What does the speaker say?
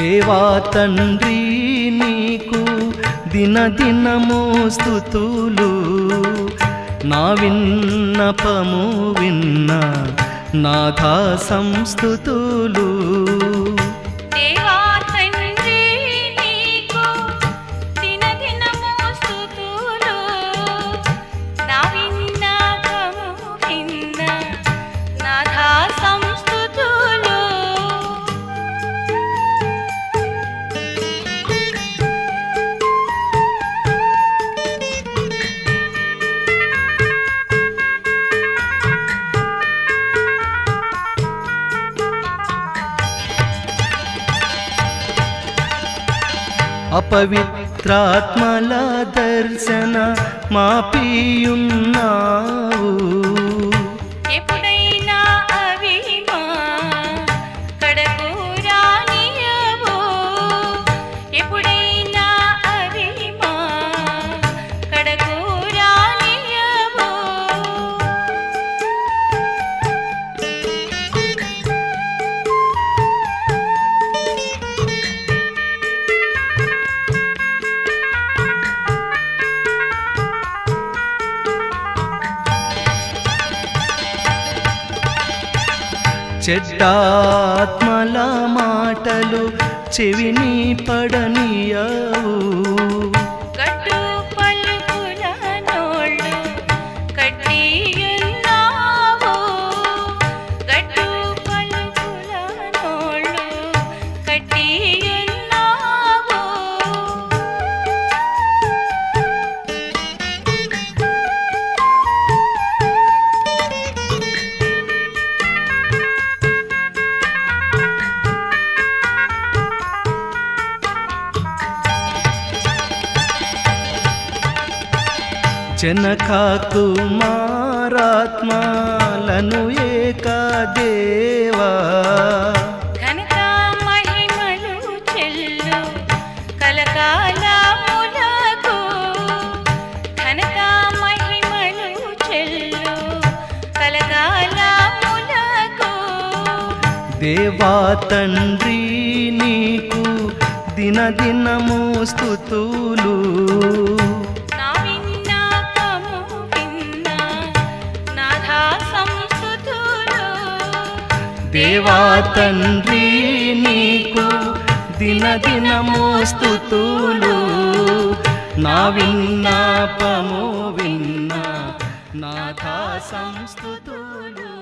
దేవా తండ్రి నీకు దినదినము స్థుతులు నా విన్నపము విన్న నాథా సంస్థుతులు దేవా తండ్రి నీకు దినదినము స్తుతులు నా విన్నపము విన్న నాథా సంస్తుతులు అపవిత్రాత్మల దర్శన మాపియున్నావు ఎప్పుడైనా అవి మా కడకు రానియవు ఎప్పుడైనా అవి మా కడకు రానియవు చెడ్డాత్మల మాటలు చెవిని పడనీయవు గట్టు పలుకుల నోళ్ళు కట్టియున్నావు గట్టు పలుకుల నోళ్ళు కట్టియున్నావు జనక కుమారాత్మలను ఏకదేవా ఘనత మహిమలు చెల్లు కలకాలములకు ఘనత మహిమలు చెల్లు కలకాలములకు దేవా తండ్రి నీకు దినదినము స్థుతులు నా విన్నపము విన్న నాథా సంస్తుతులు దేవా తండ్రి నీకు దినదినము స్థుతులు నా విన్నపము విన్న నాథా సంస్థుతులు